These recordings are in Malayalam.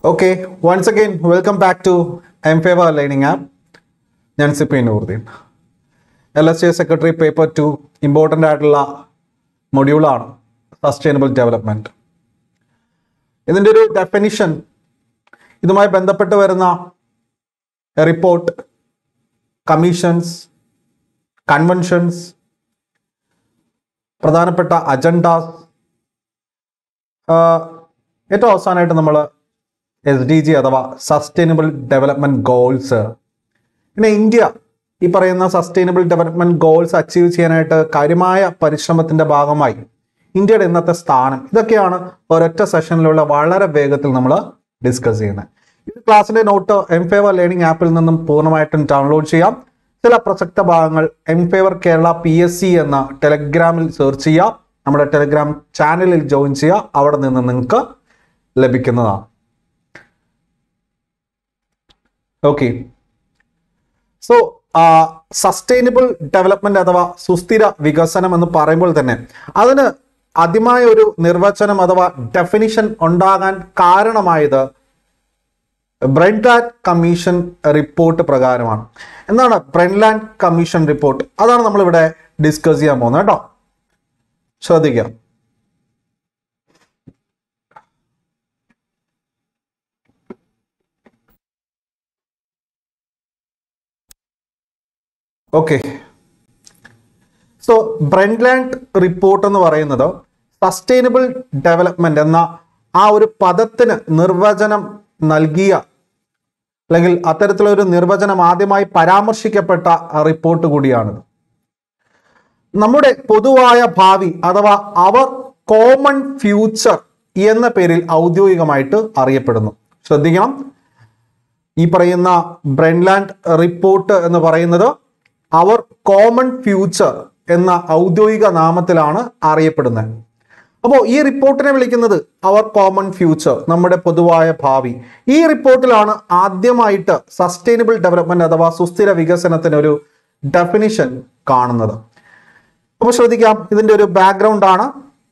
okay once again welcome back to M favour learning app ഞാൻ സിപ്പിൻ Noordeen L S J secretary paper two important ആയിട്ടുള്ള മൊഡ്യൂളാണ് സസ്റ്റൈനബിൾ ഡെവലപ്മെൻറ്റ് ഇതിൻ്റെ ഒരു ഡെഫിനിഷൻ ഇതുമായി ബന്ധപ്പെട്ട് വരുന്ന റിപ്പോർട്ട് കമ്മീഷൻസ് കൺവെൻഷൻസ് പ്രധാനപ്പെട്ട അജണ്ടാസ് ഏറ്റവും അവസാനമായിട്ട് നമ്മൾ എസ് ഡി ജി അഥവാ സസ്റ്റൈനബിൾ ഡെവലപ്മെൻറ്റ് ഗോൾസ് പിന്നെ ഇന്ത്യ ഈ പറയുന്ന സസ്റ്റൈനബിൾ ഡെവലപ്മെൻറ്റ് ഗോൾസ് അച്ചീവ് ചെയ്യാനായിട്ട് കാര്യമായ പരിശ്രമത്തിൻ്റെ ഭാഗമായി ഇന്ത്യയുടെ ഇന്നത്തെ സ്ഥാനം ഇതൊക്കെയാണ് ഒരൊറ്റ സെഷനിലുള്ള വളരെ വേഗത്തിൽ നമ്മൾ ഡിസ്കസ് ചെയ്യുന്നത് ഈ ക്ലാസ്സിൻ്റെ നോട്ട് എം ഫേവർ ലേണിംഗ് ആപ്പിൽ നിന്നും പൂർണ്ണമായിട്ടും ഡൗൺലോഡ് ചെയ്യാം ചില പ്രസക്ത ഭാഗങ്ങൾ M favour Kerala P S C എന്ന ടെലഗ്രാമിൽ സെർച്ച് ചെയ്യുക നമ്മുടെ ടെലഗ്രാം ചാനലിൽ ജോയിൻ ചെയ്യുക അവിടെ നിന്ന് നിങ്ങൾക്ക് ലഭിക്കുന്നതാണ് ഓക്കെ സോ സസ്റ്റൈനബിൾ ഡെവലപ്മെന്റ് അഥവാ സുസ്ഥിര വികസനം എന്ന് പറയുമ്പോൾ തന്നെ അതിന് ആദ്യമായ ഒരു നിർവചനം അഥവാ ഡെഫിനിഷൻ ഉണ്ടാകാൻ കാരണമായത് ബ്രെൻലാൻഡ് കമ്മീഷൻ റിപ്പോർട്ട് പ്രകാരമാണ് എന്താണ് ബ്രെൻലാൻഡ് കമ്മീഷൻ റിപ്പോർട്ട് അതാണ് നമ്മളിവിടെ ഡിസ്കസ് ചെയ്യാൻ പോകുന്നത് കേട്ടോ ശ്രദ്ധിക്കാം ഓക്കെ സോ ബ്രെൻലാൻഡ് റിപ്പോർട്ട് എന്ന് പറയുന്നത് സസ്റ്റൈനബിൾ ഡെവലപ്മെന്റ് എന്ന ആ ഒരു പദത്തിന് നിർവചനം നൽകിയ അല്ലെങ്കിൽ അത്തരത്തിലൊരു നിർവചനം ആദ്യമായി പരാമർശിക്കപ്പെട്ട റിപ്പോർട്ട് കൂടിയാണിത് നമ്മുടെ പൊതുവായ ഭാവി അഥവാ അവർ കോമൺ ഫ്യൂച്ചർ എന്ന പേരിൽ ഔദ്യോഗികമായിട്ട് അറിയപ്പെടുന്നു ശ്രദ്ധിക്കണം ഈ പറയുന്ന ബ്രെൻലാൻഡ് റിപ്പോർട്ട് എന്ന് പറയുന്നത് അവർ കോമൺ ഫ്യൂച്ചർ എന്ന ഔദ്യോഗിക നാമത്തിലാണ് അറിയപ്പെടുന്നത് അപ്പോൾ ഈ റിപ്പോർട്ടിനെ വിളിക്കുന്നത് അവർ കോമൺ ഫ്യൂച്ചർ നമ്മുടെ പൊതുവായ ഭാവി ഈ റിപ്പോർട്ടിലാണ് ആദ്യമായിട്ട് സസ്റ്റൈനബിൾ ഡെവലപ്മെന്റ് അഥവാ സുസ്ഥിര വികസനത്തിന് ഒരു ഡെഫിനിഷൻ കാണുന്നത് അപ്പോൾ ശ്രദ്ധിക്കാം ഇതിന്റെ ഒരു ബാക്ക്ഗ്രൗണ്ട് ആണ്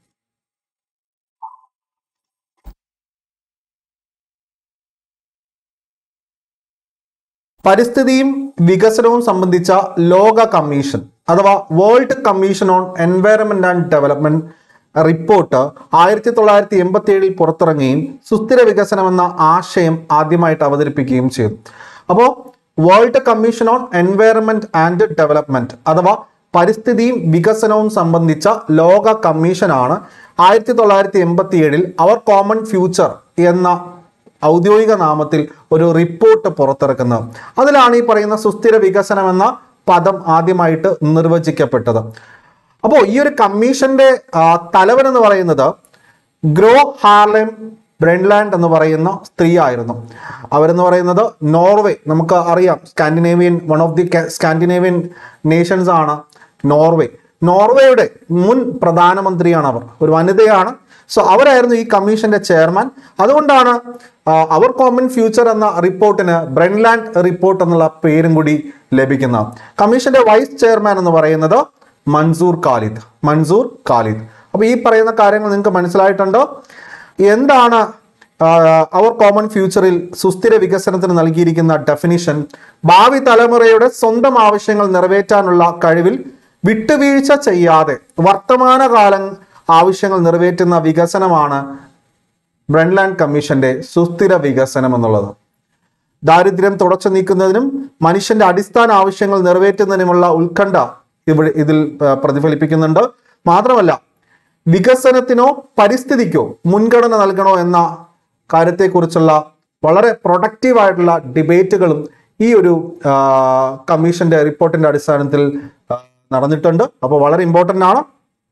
പരിസ്ഥിതിയും വികസനവും സംബന്ധിച്ച ലോക കമ്മീഷൻ അഥവാ world commission on environment and development report ആയിരത്തി തൊള്ളായിരത്തി എൺപത്തി ഏഴിൽ പുറത്തിറങ്ങുകയും സുസ്ഥിര വികസനം എന്ന ആശയം ആദ്യമായിട്ട് അവതരിപ്പിക്കുകയും ചെയ്തു അപ്പോൾ world commission on environment and development അഥവാ പരിസ്ഥിതിയും വികസനവും സംബന്ധിച്ച ലോക കമ്മീഷനാണ് ആയിരത്തി തൊള്ളായിരത്തി എൺപത്തി ഏഴിൽ അവർ കോമൺ ഫ്യൂച്ചർ എന്ന ഔദ്യോഗിക നാമത്തിൽ ഒരു റിപ്പോർട്ട് പുറത്തിറക്കുന്നത് അതിലാണ് ഈ പറയുന്ന സുസ്ഥിര വികസനം എന്ന പദം ആദ്യമായിട്ട് നിർവചിക്കപ്പെട്ടത് അപ്പോൾ ഈ ഒരു കമ്മീഷന്റെ ആ, തലവൻ എന്ന് പറയുന്നത് ഗ്രോ ഹാർലെം ബ്രെൻലാൻഡ് എന്ന് പറയുന്ന സ്ത്രീ ആയിരുന്നു അവരെന്ന് പറയുന്നത് നോർവേ നമുക്ക് അറിയാം Scandinavian one of the Scandinavian nations ആണ് നോർവേ നോർവേയുടെ മുൻ പ്രധാനമന്ത്രിയാണ് അവർ ഒരു വനിതയാണ് സോ അവരായിരുന്നു ഈ കമ്മീഷന്റെ ചെയർമാൻ അതുകൊണ്ടാണ് ആ, അവർ കോമൺ ഫ്യൂച്ചർ എന്ന റിപ്പോർട്ടിന് ബ്രെൻലാൻഡ് റിപ്പോർട്ട് എന്നുള്ള പേരും കൂടി ലഭിക്കുന്നത് കമ്മീഷന്റെ വൈസ് ചെയർമാൻ എന്ന് പറയുന്നത് മൻസൂർ ഖാലിദ് മൻസൂർ ഖാലിദ് അപ്പോൾ ഈ പറയുന്ന കാര്യങ്ങൾ നിങ്ങൾക്ക് മനസ്സിലായിട്ടുണ്ടോ എന്താണ് അവർ കോമൺ ഫ്യൂച്ചറിൽ സുസ്ഥിര വികസനത്തിന് നൽകിയിരിക്കുന്ന ഡെഫിനിഷൻ ഭാവി തലമുറയുടെ സ്വന്തം ആവശ്യങ്ങൾ നിറവേറ്റാനുള്ള കഴിവിൽ വിട്ടുവീഴ്ച ചെയ്യാതെ വർത്തമാനകാലം ആവശ്യങ്ങൾ നിറവേറ്റുന്ന വികസനമാണ് ബ്രൺലാൻഡ് കമ്മീഷന്റെ സുസ്ഥിര വികസനം എന്നുള്ളത് ദാരിദ്ര്യം തുടച്ചു നീക്കുന്നതിനും മനുഷ്യന്റെ അടിസ്ഥാന ആവശ്യങ്ങൾ നിറവേറ്റുന്നതിനുമുള്ള ഉത്കണ്ഠ ഇവിടെ ഇതിൽ ആ, പ്രതിഫലിപ്പിക്കുന്നുണ്ട് മാത്രമല്ല വികസനത്തിനോ പരിസ്ഥിതിക്കോ മുൻഗണന നൽകണോ എന്ന കാര്യത്തെക്കുറിച്ചുള്ള വളരെ പ്രൊഡക്റ്റീവ് ആയിട്ടുള്ള ഡിബേറ്റുകളും ഈ ഒരു ആ, കമ്മീഷന്റെ റിപ്പോർട്ടിന്റെ അടിസ്ഥാനത്തിൽ ആ, നടന്നിട്ടുണ്ട് അപ്പോൾ വളരെ ഇമ്പോർട്ടൻ്റ് ആണ്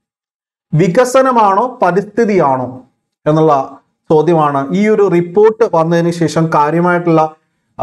വികസനമാണോ പരിസ്ഥിതിയാണോ എന്നുള്ള ചോദ്യമാണ് ഈ ഒരു റിപ്പോർട്ട് വന്നതിന് ശേഷം കാര്യമായിട്ടുള്ള ആ,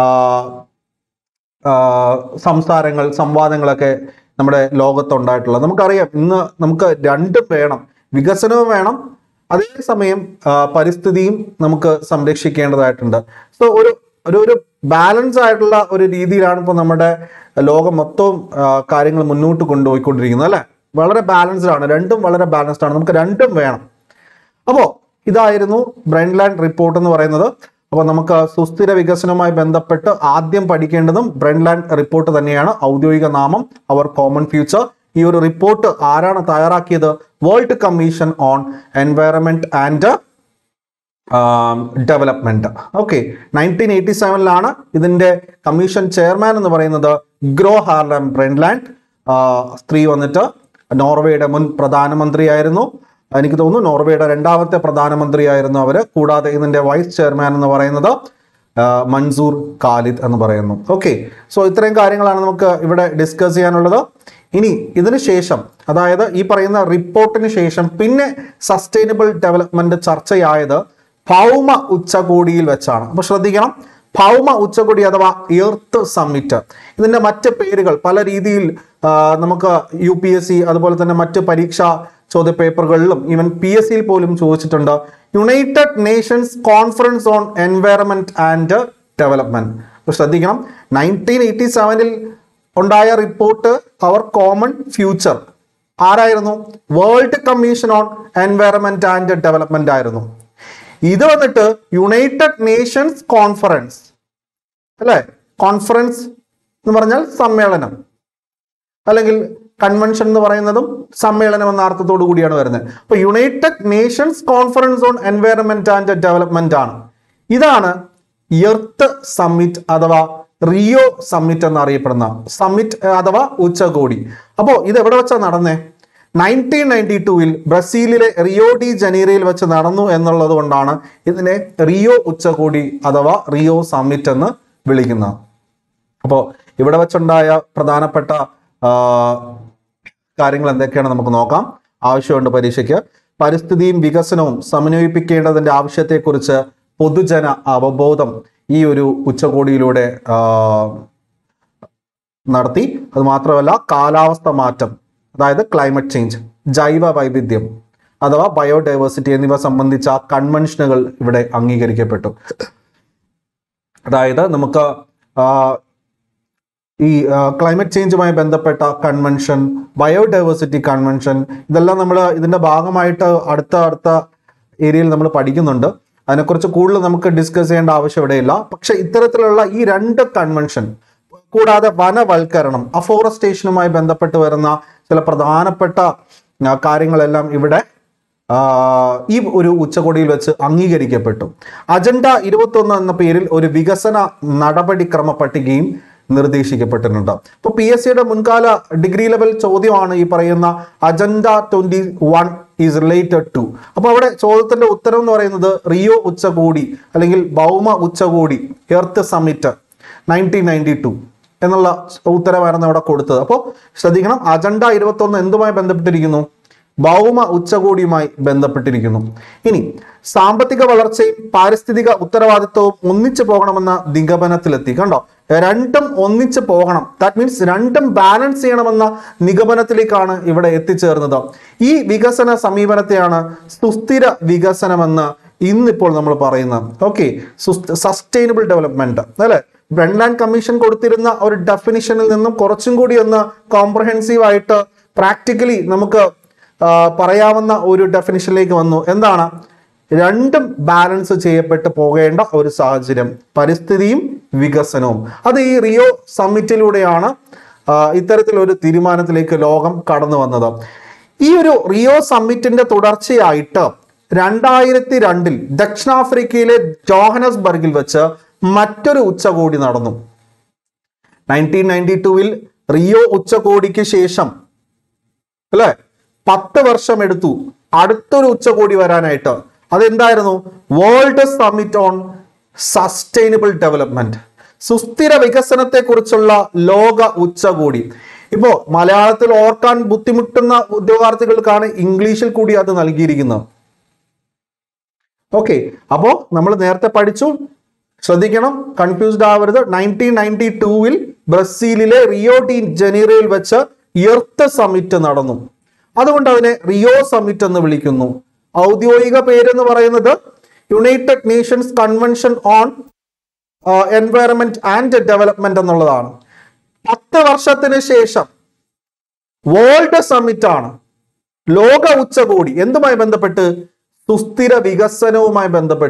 ആ, സംസാരങ്ങൾ സംവാദങ്ങളൊക്കെ നമ്മുടെ ലോകത്തുണ്ടായിട്ടുള്ളത് നമുക്കറിയാം ഇന്ന് നമുക്ക് രണ്ടും വേണം വികസനവും വേണം അതേസമയം ആ, പരിസ്ഥിതിയും നമുക്ക് സംരക്ഷിക്കേണ്ടതായിട്ടുണ്ട് സോ ഒരു ഒരു ഒരു ബാലൻസ് ആയിട്ടുള്ള ഒരു രീതിയിലാണ് ഇപ്പോൾ നമ്മുടെ ലോകം മൊത്തവും ആ, കാര്യങ്ങൾ മുന്നോട്ട് കൊണ്ടുപോയിക്കൊണ്ടിരിക്കുന്നത് അല്ലേ വളരെ ബാലൻസ്ഡ് ആണ് രണ്ടും വളരെ ബാലൻസ്ഡ് ആണ് നമുക്ക് രണ്ടും വേണം അപ്പോൾ ഇതായിരുന്നു ബ്രൈൻലാൻഡ് റിപ്പോർട്ട് എന്ന് പറയുന്നത് അപ്പോൾ നമുക്ക് സുസ്ഥിര വികസനവുമായി ബന്ധപ്പെട്ട് ആദ്യം പഠിക്കേണ്ടതും ബ്രെൻലാൻഡ് റിപ്പോർട്ട് തന്നെയാണ് ഔദ്യോഗിക നാമം അവർ കോമൺ ഫ്യൂച്ചർ ഈ ഒരു റിപ്പോർട്ട് ആരാണ് തയ്യാറാക്കിയത് world commission on environment and development okay nineteen eighty സെവനിലാണ് ഇതിന്റെ കമ്മീഷൻ ചെയർമാൻ എന്ന് പറയുന്നത് ഗ്രോ ഹാർലം ബ്രെൻലാൻഡ് സ്ത്രീ വന്നിട്ട് നോർവേയുടെ മുൻ പ്രധാനമന്ത്രിയായിരുന്നു എനിക്ക് തോന്നുന്നു നോർവേയുടെ രണ്ടാമത്തെ പ്രധാനമന്ത്രിയായിരുന്നു അവര് കൂടാതെ ഇതിന്റെ വൈസ് ചെയർമാൻ എന്ന് പറയുന്നത് ആ, മൻസൂർ ഖാലിദ് എന്ന് പറയുന്നു ഓക്കെ സോ ഇത്രയും കാര്യങ്ങളാണ് നമുക്ക് ഇവിടെ ഡിസ്കസ് ചെയ്യാനുള്ളത് ഇനി ഇതിന് ശേഷം അതായത് ഈ പറയുന്ന റിപ്പോർട്ടിന് ശേഷം പിന്നെ സസ്റ്റൈനബിൾ ഡെവലപ്മെന്റ് ചർച്ചയായത് ഭൗമ ഉച്ചകോടിയിൽ വെച്ചാണ് അപ്പൊ ശ്രദ്ധിക്കണം ഭൗമ ഉച്ചകോടി അഥവാ എർത്ത് സമ്മിറ്റ് ഇതിന്റെ മറ്റ് പേരുകൾ പല രീതിയിൽ ആ, നമുക്ക് യു പി എസ് സി അതുപോലെ തന്നെ മറ്റ് പരീക്ഷാ ചോദ്യ പേപ്പറുകളിലും ഈവൻ പി എസ് സിയിൽ പോലും ചോദിച്ചിട്ടുണ്ട് United Nations conference on environment and development അപ്പൊ ശ്രദ്ധിക്കണം നയൻറ്റീൻ എയ്റ്റി സെവനിൽ ഉണ്ടായ റിപ്പോർട്ട് അവർ കോമൺ ഫ്യൂച്ചർ ആരായിരുന്നു world commission on environment and development ആയിരുന്നു ഇത് വന്നിട്ട് യുണൈറ്റഡ് നേഷൻസ് കോൺഫറൻസ് അല്ലേ കോൺഫറൻസ് എന്ന് പറഞ്ഞാൽ സമ്മേളനം അല്ലെങ്കിൽ കൺവെൻഷൻ എന്ന് പറയുന്നതും സമ്മേളനം എന്ന അർത്ഥത്തോടു കൂടിയാണ് വരുന്നത് അപ്പൊ United Nations conference on environment and development ആണ് ഇതാണ് എർത്ത് സമ്മിറ്റ് അഥവാ റിയോ സമ്മിറ്റ് എന്നറിയപ്പെടുന്ന സമ്മിറ്റ് അഥവാ ഉച്ചകോടി അപ്പോൾ ഇത് എവിടെ വെച്ചാ നടന്നേ നയൻറ്റീൻ നയൻറ്റി ടൂവിൽ ബ്രസീലിലെ റിയോ ഡി ജനീറയിൽ വെച്ച് നടന്നു എന്നുള്ളത് കൊണ്ടാണ് ഇതിനെ റിയോ ഉച്ചകോടി അഥവാ റിയോ സമ്മിറ്റ് എന്ന് വിളിക്കുന്നത് അപ്പോൾ ഇവിടെ വെച്ചുണ്ടായ പ്രധാനപ്പെട്ട ആ, കാര്യങ്ങൾ എന്തൊക്കെയാണ് നമുക്ക് നോക്കാം ആവശ്യമുണ്ട് പരീക്ഷയ്ക്ക് പരിസ്ഥിതിയും വികസനവും സമന്വയിപ്പിക്കേണ്ടതിന്റെ ആവശ്യത്തെക്കുറിച്ച് പൊതുജന അവബോധം ഈ ഒരു ഉച്ചകോടിയിലൂടെ ആ, നടത്തി അത് മാത്രമല്ല കാലാവസ്ഥ മാറ്റം അതായത് ക്ലൈമറ്റ് ചേഞ്ച് ജൈവ വൈവിധ്യം അഥവാ ബയോഡൈവേഴ്സിറ്റി എന്നിവ സംബന്ധിച്ച കൺവെൻഷനുകൾ ഇവിടെ അംഗീകരിക്കപ്പെട്ടു അതായത് നമുക്ക് ആ, ഈ ക്ലൈമറ്റ് ചേഞ്ചുമായി ബന്ധപ്പെട്ട കൺവെൻഷൻ ബയോഡൈവേഴ്സിറ്റി കൺവെൻഷൻ ഇതെല്ലാം നമ്മൾ ഇതിന്റെ ഭാഗമായിട്ട് അടുത്ത അടുത്ത ഏരിയയിൽ നമ്മൾ പഠിക്കുന്നുണ്ട് അതിനെക്കുറിച്ച് കൂടുതൽ നമുക്ക് ഡിസ്കസ് ചെയ്യേണ്ട ആവശ്യം ഇവിടെയില്ല പക്ഷെ ഇത്തരത്തിലുള്ള ഈ രണ്ട് കൺവെൻഷൻ കൂടാതെ വനവൽക്കരണം അഫോറസ്റ്റേഷനുമായി ബന്ധപ്പെട്ട് വരുന്ന ചില പ്രധാനപ്പെട്ട ആ, കാര്യങ്ങളെല്ലാം ഇവിടെ ആ, ഈ ഒരു ഉച്ചകോടിയിൽ വെച്ച് അംഗീകരിക്കപ്പെട്ടു അജണ്ട ഇരുപത്തൊന്ന് എന്ന പേരിൽ ഒരു വികസന നടപടിക്രമ പട്ടികയും നിർദ്ദേശിക്കപ്പെട്ടിട്ടുണ്ട് അപ്പോൾ പി എസ് സിയുടെ മുൻകാല ഡിഗ്രി ലെവൽ ചോദ്യമാണ് ഈ പറയുന്ന agenda twenty one is related to അപ്പോൾ അവിടെ ചോദ്യത്തിന്റെ ഉത്തരം എന്ന് പറയുന്നത് റിയോ ഉച്ചകോടി അല്ലെങ്കിൽ ഭൗമ ഉച്ചകോടി earth summit nineteen ninety two എന്നുള്ള ഉത്തരമായിരുന്നു അവിടെ കൊടുത്തത് അപ്പോൾ ശ്രദ്ധിക്കണം അജണ്ട ഇരുപത്തൊന്ന് എന്തുമായി ബന്ധപ്പെട്ടിരിക്കുന്നു ഭൗമ ഉച്ചകോടിയുമായി ബന്ധപ്പെട്ടിരിക്കുന്നു ഇനി സാമ്പത്തിക വളർച്ചയും പാരിസ്ഥിതിക ഉത്തരവാദിത്വവും ഒന്നിച്ചു പോകണമെന്ന നിഗമനത്തിലെത്തി കണ്ടോ രണ്ടും ഒന്നിച്ചു പോകണം ദാറ്റ് മീൻസ് രണ്ടും ബാലൻസ് ചെയ്യണമെന്ന നിഗമനത്തിലേക്കാണ് ഇവിടെ എത്തിച്ചേർന്നത് ഈ വികസന സമീപനത്തെയാണ് സുസ്ഥിര വികസനമെന്ന് ഇന്നിപ്പോൾ നമ്മൾ പറയുന്നത് ഓക്കെ സസ്റ്റൈനബിൾ ഡെവലപ്മെന്റ് അല്ലെ ബ്രണ്ട്ലാൻഡ് കമ്മീഷൻ കൊടുത്തിരുന്ന ഒരു ഡെഫിനിഷനിൽ നിന്നും കുറച്ചും കൂടി ഒന്ന് കോംപ്രഹെൻസീവ് ആയിട്ട് പ്രാക്ടിക്കലി നമുക്ക് ആ, പറയാവുന്ന ഒരു ഡെഫിനിഷനിലേക്ക് വന്നു എന്താണ് രണ്ടും ബാലൻസ് ചെയ്യപ്പെട്ട് പോകേണ്ട ഒരു സാഹചര്യം പരിസ്ഥിതിയും വികസനവും അത് ഈ റിയോ സമ്മിറ്റിലൂടെയാണ് ആ, ഇത്തരത്തിലൊരു തീരുമാനത്തിലേക്ക് ലോകം കടന്നു വന്നത് ഈ ഒരു റിയോ സമ്മിറ്റിന്റെ തുടർച്ചയായിട്ട് രണ്ടായിരത്തി രണ്ടിൽ ദക്ഷിണാഫ്രിക്കയിലെ ജോഹനസ്ബർഗിൽ വെച്ച് മറ്റൊരു ഉച്ചകോടി നടന്നു നയൻറ്റീൻ നയൻറ്റി ടൂവിൽ റിയോ ഉച്ചകോടിക്ക് ശേഷം അല്ലെ പത്ത് വർഷം എടുത്തു അടുത്തൊരു ഉച്ചകോടി വരാനായിട്ട് അതെന്തായിരുന്നു world summit on sustainable development സുസ്ഥിര വികസനത്തെ കുറിച്ചുള്ള ലോക ഉച്ചകോടി ഇപ്പോ മലയാളത്തിൽ ഓർക്കാൻ ബുദ്ധിമുട്ടുന്ന ഉദ്യോഗാർത്ഥികൾക്കാണ് ഇംഗ്ലീഷിൽ കൂടി അത് നൽകിയിരിക്കുന്നത് ഓക്കെ അപ്പോ നമ്മൾ നേരത്തെ പഠിച്ചു ശ്രദ്ധിക്കണം കൺഫ്യൂസ്ഡ് ആവരുത് നയൻറ്റീൻ നയൻറ്റി ടൂവിൽ ബ്രസീലിലെ റിയോ ഡി ജനീറോയിൽ വെച്ച് എർത്ത് സമ്മിറ്റ് നടന്നു അതുകൊണ്ട് അതിനെ റിയോ സമ്മിറ്റ് എന്ന് വിളിക്കുന്നു ഔദ്യോഗിക പേരെന്ന് പറയുന്നത് United Nations convention on environment and development എന്നുള്ളതാണ് പത്ത് വർഷത്തിന് ശേഷം വേൾഡ് സമ്മിറ്റ് ആണ് ലോക ഉച്ചകോടി എന്തുമായി ബന്ധപ്പെട്ട് സുസ്ഥിര വികസനവുമായി ബന്ധപ്പെട്ട്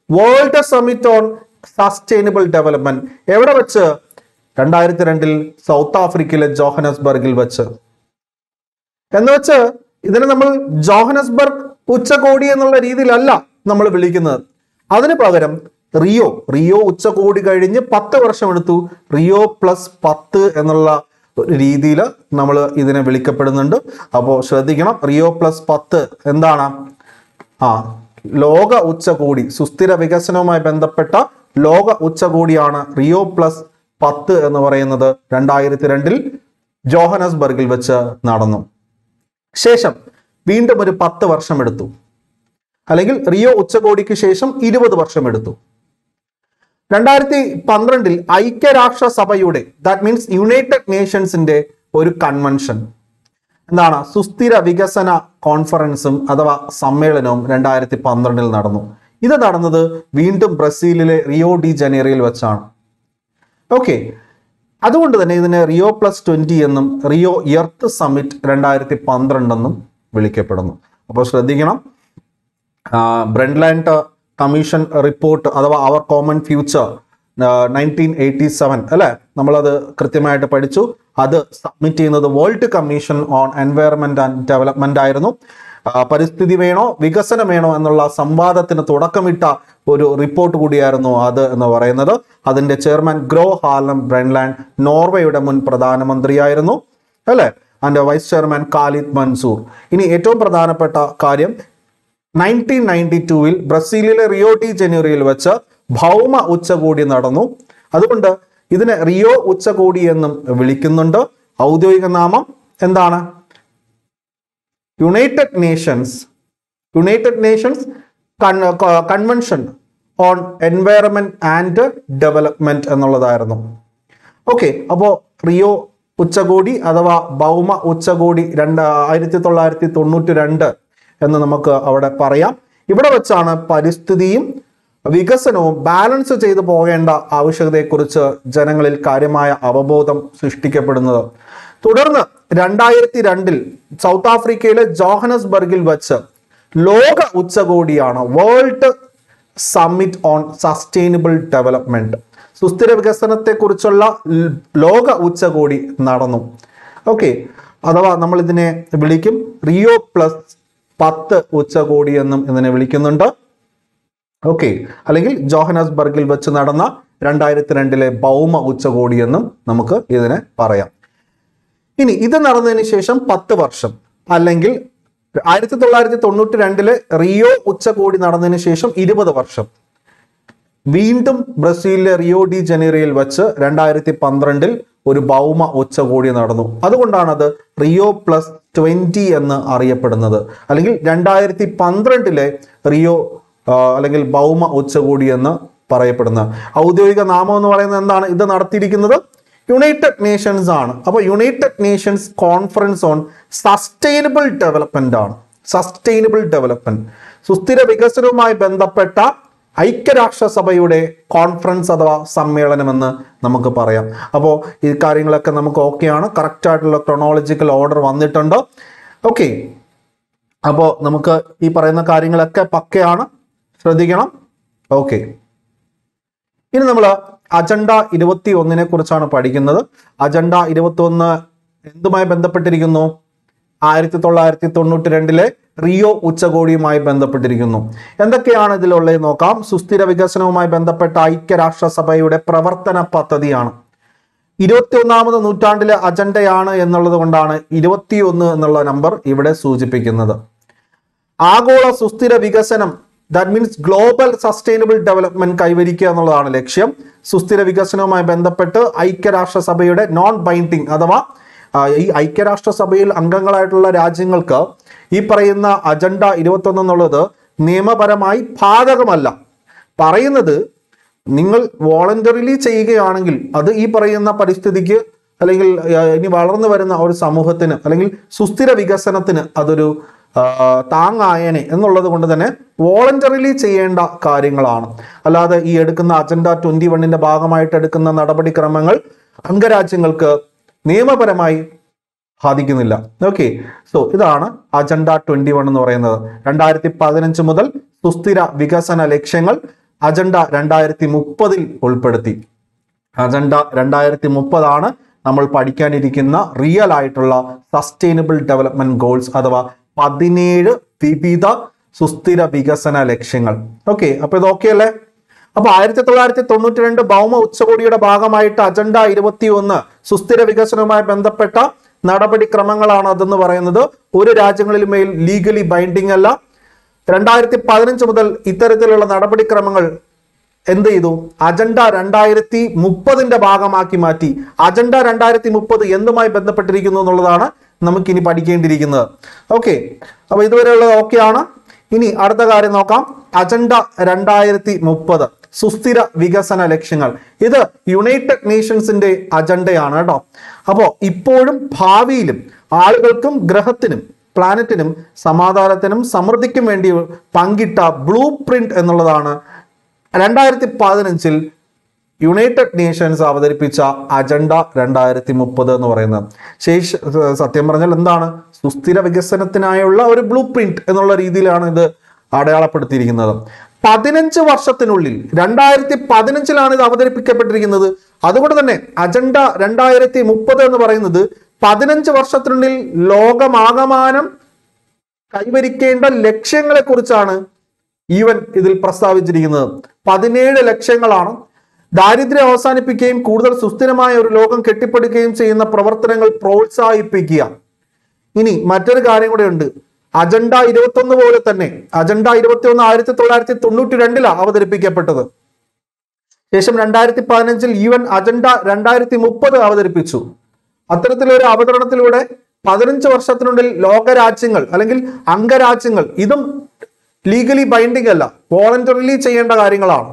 world summit on sustainable development എവിടെ വെച്ച് രണ്ടായിരത്തി രണ്ടിൽ സൗത്ത് ആഫ്രിക്കയിലെ ജോഹനസ്ബർഗിൽ വെച്ച് എന്ന് വെച്ച് ഇതിനെ നമ്മൾ ജോഹനസ്ബർഗ് ഉച്ചകോടി എന്നുള്ള രീതിയിലല്ല നമ്മൾ വിളിക്കുന്നത് അതിന് പകരം റിയോ റിയോ ഉച്ചകോടി കഴിഞ്ഞ് പത്ത് വർഷം എടുത്തു റിയോ പ്ലസ് പത്ത് എന്നുള്ള രീതിയിൽ നമ്മൾ ഇതിനെ വിളിക്കപ്പെടുന്നുണ്ട് അപ്പോൾ ശ്രദ്ധിക്കണം റിയോ പ്ലസ് പത്ത് എന്താണ് ആ ലോക ഉച്ചകോടി സുസ്ഥിര വികസനവുമായി ബന്ധപ്പെട്ട ലോക ഉച്ചകോടിയാണ് റിയോ പ്ലസ് പത്ത് എന്ന് പറയുന്നത് രണ്ടായിരത്തി രണ്ടിൽ ജോഹനസ്ബർഗിൽ വെച്ച് നടന്നു ശേഷം വീണ്ടും ഒരു പത്ത് വർഷം എടുത്തു അല്ലെങ്കിൽ റിയോ ഉച്ചകോടിക്ക് ശേഷം ഇരുപത് വർഷം എടുത്തു രണ്ടായിരത്തി പന്ത്രണ്ടിൽ ഐക്യരാഷ്ട്ര സഭയുടെ ദാറ്റ് മീൻസ് യുണൈറ്റഡ് നേഷൻസിന്റെ ഒരു കൺവെൻഷൻ എന്താണ് സുസ്ഥിര വികസന കോൺഫറൻസും അഥവാ സമ്മേളനവും രണ്ടായിരത്തി പന്ത്രണ്ടിൽ നടന്നു ഇത് നടന്നത് വീണ്ടും ബ്രസീലിലെ റിയോ ഡി ജനീറയിൽ വെച്ചാണ് ഓക്കെ അതുകൊണ്ട് തന്നെ ഇതിനെ റിയോ പ്ലസ് ട്വന്റി എന്നും റിയോ എർത്ത് സമ്മിറ്റ് രണ്ടായിരത്തി പന്ത്രണ്ടെന്നും വിളിക്കപ്പെടുന്നു അപ്പോൾ ശ്രദ്ധിക്കണം ബ്രണ്ട്ലാൻഡ് കമ്മീഷൻ റിപ്പോർട്ട് അഥവാ our common future nineteen eighty seven അല്ലെ നമ്മളത് കൃത്യമായിട്ട് പഠിച്ചു അത് സബ്മിറ്റ് ചെയ്യുന്നത് world commission on environment and development ആയിരുന്നു ആ, പരിസ്ഥിതി വേണോ വികസനം വേണോ എന്നുള്ള സംവാദത്തിന് തുടക്കമിട്ട ഒരു റിപ്പോർട്ട് കൂടിയായിരുന്നു അത് എന്ന് പറയുന്നത് അതിന്റെ ചെയർമാൻ ഗ്രോ ഹാർലം ബ്രൻലാൻഡ് നോർവേയുടെ മുൻ പ്രധാനമന്ത്രിയായിരുന്നു അല്ലെ അതിന്റെ വൈസ് ചെയർമാൻ ഖാലിദ് മൻസൂർ ഇനി ഏറ്റവും പ്രധാനപ്പെട്ട കാര്യം നയൻറ്റീൻ നയൻറ്റി ടൂവിൽ ബ്രസീലിലെ റിയോ ഡി ജനീറോയിൽ വെച്ച് ഭൗമ ഉച്ചകോടി നടന്നു അതുകൊണ്ട് ഇതിനെ റിയോ ഉച്ചകോടി എന്നും വിളിക്കുന്നുണ്ട് ഔദ്യോഗിക നാമം എന്താണ് United Nations United Nations convention on environment and development എന്നുള്ളതായിരുന്നു ഓക്കെ അപ്പോൾ റിയോ ഉച്ചകോടി അഥവാ ഭൗമ ഉച്ചകോടി രണ്ട് ആയിരത്തി തൊള്ളായിരത്തി തൊണ്ണൂറ്റി രണ്ട് എന്ന് നമുക്ക് അവിടെ പറയാം ഇവിടെ വെച്ചാണ് പരിസ്ഥിതിയും വികസനവും ബാലൻസ് ചെയ്തു പോകേണ്ട ആവശ്യകതയെക്കുറിച്ച് ജനങ്ങളിൽ കാര്യമായ അവബോധം സൃഷ്ടിക്കപ്പെടുന്നത് തുടർന്ന് രണ്ടായിരത്തി രണ്ടിൽ സൗത്ത് ആഫ്രിക്കയിലെ ജോഹനസ്ബർഗിൽ വെച്ച് ലോക ഉച്ചകോടിയാണ് world summit on sustainable development സുസ്ഥിര വികസനത്തെക്കുറിച്ചുള്ള ൽ- ലോക ഉച്ചകോടി നടന്നു ഓക്കെ അഥവാ നമ്മൾ ഇതിനെ വിളിക്കും റിയോ പ്ലസ് പത്ത് ഉച്ചകോടി എന്നും ഇതിനെ വിളിക്കുന്നുണ്ട് ഓക്കെ അല്ലെങ്കിൽ ജോഹനസ്ബർഗിൽ വെച്ച് നടന്ന രണ്ടായിരത്തി രണ്ടിലെ ഭൗമ ഉച്ചകോടി എന്നും നമുക്ക് ഇതിനെ പറയാം ഇനി ഇത് നടന്നതിന് ശേഷം പത്ത് വർഷം അല്ലെങ്കിൽ ആയിരത്തി തൊള്ളായിരത്തി തൊണ്ണൂറ്റി രണ്ടിലെ റിയോ ഉച്ചകോടി നടന്നതിന് ശേഷം ഇരുപത് വർഷം വീണ്ടും ബ്രസീലിലെ റിയോ ഡി ജനീറയിൽ വെച്ച് രണ്ടായിരത്തി പന്ത്രണ്ടിൽ ഒരു ഭൗമ ഉച്ചകോടി നടന്നു അതുകൊണ്ടാണ് അത് റിയോ പ്ലസ് ട്വന്റി എന്ന് അറിയപ്പെടുന്നത് അല്ലെങ്കിൽ രണ്ടായിരത്തി പന്ത്രണ്ടിലെ റിയോ ആ, അല്ലെങ്കിൽ ഭൗമ ഉച്ചകോടി എന്ന് പറയപ്പെടുന്ന ഔദ്യോഗിക നാമം എന്ന് പറയുന്നത് എന്താണ് ഇത് നടത്തിയിരിക്കുന്നത് യുണൈറ്റഡ് നേഷൻസ് ആണ് അപ്പോൾ United Nations conference on sustainable development ആണ് സസ്റ്റൈനബിൾ ഡെവലപ്മെന്റ് സുസ്ഥിര വികസനവുമായി ബന്ധപ്പെട്ട ഐക്യരാഷ്ട്രസഭയുടെ കോൺഫറൻസ് അഥവാ സമ്മേളനമെന്ന് നമുക്ക് പറയാം അപ്പോൾ ഈ കാര്യങ്ങളൊക്കെ നമുക്ക് ഓക്കെയാണ് കറക്റ്റ് ആയിട്ടുള്ള ക്രൊണോളജിക്കൽ ഓർഡർ വന്നിട്ടുണ്ട് ഓക്കെ അപ്പോൾ നമുക്ക് ഈ പറയുന്ന കാര്യങ്ങളൊക്കെ പക്കയാണ് ശ്രദ്ധിക്കണം ഓക്കെ ഇനി നമ്മൾ അജണ്ട ഇരുപത്തി ഒന്നിനെ കുറിച്ചാണ് പഠിക്കുന്നത് അജണ്ട ഇരുപത്തി ഒന്ന് എന്തുമായി ബന്ധപ്പെട്ടിരിക്കുന്നു ആയിരത്തി തൊള്ളായിരത്തി തൊണ്ണൂറ്റി രണ്ടിലെ റിയോ ഉച്ചകോടിയുമായി ബന്ധപ്പെട്ടിരിക്കുന്നു എന്തൊക്കെയാണ് ഇതിലുള്ളത് നോക്കാം സുസ്ഥിര വികസനവുമായി ബന്ധപ്പെട്ട ഐക്യരാഷ്ട്രസഭയുടെ പ്രവർത്തന പദ്ധതിയാണ് ഇരുപത്തിയൊന്നാമത് നൂറ്റാണ്ടിലെ അജണ്ടയാണ് എന്നുള്ളത് കൊണ്ടാണ് ഇരുപത്തിയൊന്ന് എന്നുള്ള നമ്പർ ഇവിടെ സൂചിപ്പിക്കുന്നത് ആഗോള സുസ്ഥിര വികസനം that means global sustainable development കൈവരിക്കുക എന്നുള്ളതാണ് ലക്ഷ്യം സുസ്ഥിര വികസനവുമായി ബന്ധപ്പെട്ട് ഐക്യരാഷ്ട്രസഭയുടെ നോൺ ബൈൻഡിങ് അഥവാ ആ, ഈ ഐക്യരാഷ്ട്രസഭയിൽ അംഗങ്ങളായിട്ടുള്ള രാജ്യങ്ങൾക്ക് ഈ പറയുന്ന അജണ്ട ഇരുപത്തൊന്ന് എന്നുള്ളത് നിയമപരമായി ബാധകമല്ല പറയുന്നത് നിങ്ങൾ വോളണ്ടറിലി ചെയ്യുകയാണെങ്കിൽ അത് ഈ പറയുന്ന പരിസ്ഥിതിക്ക് അല്ലെങ്കിൽ ആ, ഇനി വളർന്നു വരുന്ന ഒരു സമൂഹത്തിന് അല്ലെങ്കിൽ സുസ്ഥിര വികസനത്തിന് അതൊരു ആ, താങ്ങായനെ എന്നുള്ളത് കൊണ്ട് തന്നെ വോളണ്ടറിലി ചെയ്യേണ്ട കാര്യങ്ങളാണ് അല്ലാതെ ഈ എടുക്കുന്ന അജണ്ട ട്വന്റി വണ്ണിന്റെ ഭാഗമായിട്ട് എടുക്കുന്ന നടപടിക്രമങ്ങൾ അംഗരാജ്യങ്ങൾക്ക് നിയമപരമായി ബാധിക്കുന്നില്ല ഓക്കെ സോ ഇതാണ് അജണ്ട ട്വന്റി വൺ എന്ന് പറയുന്നത് രണ്ടായിരത്തി പതിനഞ്ച് മുതൽ സുസ്ഥിര വികസന ലക്ഷ്യങ്ങൾ അജണ്ട രണ്ടായിരത്തി മുപ്പതിൽ ഉൾപ്പെടുത്തി അജണ്ട രണ്ടായിരത്തി മുപ്പതാണ് നമ്മൾ പഠിക്കാനിരിക്കുന്ന റിയൽ ആയിട്ടുള്ള സസ്റ്റൈനബിൾ ഡെവലപ്മെന്റ് ഗോൾസ് അഥവാ പതിനേഴ് വിവിധ സുസ്ഥിര വികസന ലക്ഷ്യങ്ങൾ ഓക്കെ അപ്പൊ ഇത് ഓക്കെ അല്ലേ അപ്പൊ ആയിരത്തി തൊള്ളായിരത്തി തൊണ്ണൂറ്റി രണ്ട് ഭൗമ ഉച്ചകോടിയുടെ ഭാഗമായിട്ട് അജണ്ട ഇരുപത്തി ഒന്ന് സുസ്ഥിര വികസനവുമായി ബന്ധപ്പെട്ട നടപടിക്രമങ്ങളാണ് അതെന്ന് പറയുന്നത് ഒരു രാജ്യങ്ങളിലും മേൽ ലീഗലി ബൈൻഡിങ് അല്ല രണ്ടായിരത്തി പതിനഞ്ച് മുതൽ ഇത്തരത്തിലുള്ള നടപടിക്രമങ്ങൾ എന്ത് ചെയ്തു അജണ്ട രണ്ടായിരത്തി മുപ്പതിന്റെ ഭാഗമാക്കി മാറ്റി അജണ്ട രണ്ടായിരത്തി മുപ്പത് എന്തുമായി ബന്ധപ്പെട്ടിരിക്കുന്നു എന്നുള്ളതാണ് നമുക്കിനി പഠിക്കേണ്ടിയിരിക്കുന്നത് ഓക്കെ അപ്പൊ ഇതുവരെയുള്ളത് ഓക്കെയാണ് ഇനി അടുത്ത കാര്യം നോക്കാം അജണ്ട രണ്ടായിരത്തി മുപ്പത് സുസ്ഥിര വികസന ലക്ഷ്യങ്ങൾ ഇത് യുണൈറ്റഡ് നേഷൻസിന്റെ അജണ്ടയാണ് കേട്ടോ അപ്പോൾ ഇപ്പോഴും ഭാവിയിലും ആളുകൾക്കും ഗ്രഹത്തിനും പ്ലാനറ്റിനും സമാധാനത്തിനും സമൃദ്ധിക്കും വേണ്ടി പങ്കിട്ട ബ്ലൂ പ്രിന്റ് എന്നുള്ളതാണ് രണ്ടായിരത്തി പതിനഞ്ചിൽ യുണൈറ്റഡ് നേഷൻസ് അവതരിപ്പിച്ച അജണ്ട രണ്ടായിരത്തി മുപ്പത് എന്ന് പറയുന്നത് ശേഷ സത്യം പറഞ്ഞാൽ എന്താണ് സുസ്ഥിര വികസനത്തിനായുള്ള ഒരു ബ്ലൂ പ്രിന്റ് എന്നുള്ള രീതിയിലാണ് ഇത് അടയാളപ്പെടുത്തിയിരിക്കുന്നത് പതിനഞ്ച് വർഷത്തിനുള്ളിൽ രണ്ടായിരത്തി പതിനഞ്ചിലാണ് ഇത് അവതരിപ്പിക്കപ്പെട്ടിരിക്കുന്നത് അതുകൊണ്ട് തന്നെ അജണ്ട രണ്ടായിരത്തി മുപ്പത് എന്ന് പറയുന്നത് പതിനഞ്ച് വർഷത്തിനുള്ളിൽ ലോകമാകമാനം കൈവരിക്കേണ്ട ലക്ഷ്യങ്ങളെ കുറിച്ചാണ് ഈവൻ ഇതിൽ പ്രസ്താവിച്ചിരിക്കുന്നത് പതിനേഴ് ലക്ഷ്യങ്ങളാണ് ദാരിദ്ര്യം അവസാനിപ്പിക്കുകയും കൂടുതൽ സുസ്ഥിരമായ ഒരു ലോകം കെട്ടിപ്പടുക്കുകയും ചെയ്യുന്ന പ്രവർത്തനങ്ങൾ പ്രോത്സാഹിപ്പിക്കുക ഇനി മറ്റൊരു കാര്യം കൂടെ ഉണ്ട് അജണ്ട ഇരുപത്തി ഒന്ന് പോലെ തന്നെ അജണ്ട ഇരുപത്തി ഒന്ന് ആയിരത്തി തൊള്ളായിരത്തി തൊണ്ണൂറ്റി രണ്ടിലാണ് അവതരിപ്പിക്കപ്പെട്ടത് ശേഷം രണ്ടായിരത്തി പതിനഞ്ചിൽ യു എൻ അജണ്ട രണ്ടായിരത്തി മുപ്പത് അവതരിപ്പിച്ചു അത്തരത്തിലൊരു അവതരണത്തിലൂടെ പതിനഞ്ച് വർഷത്തിനുള്ളിൽ ലോകരാജ്യങ്ങൾ അല്ലെങ്കിൽ അംഗരാജ്യങ്ങൾ ഇതും ലീഗലി ബൈൻഡിംഗ് അല്ല വോളണ്ടറിലി ചെയ്യേണ്ട കാര്യങ്ങളാണ്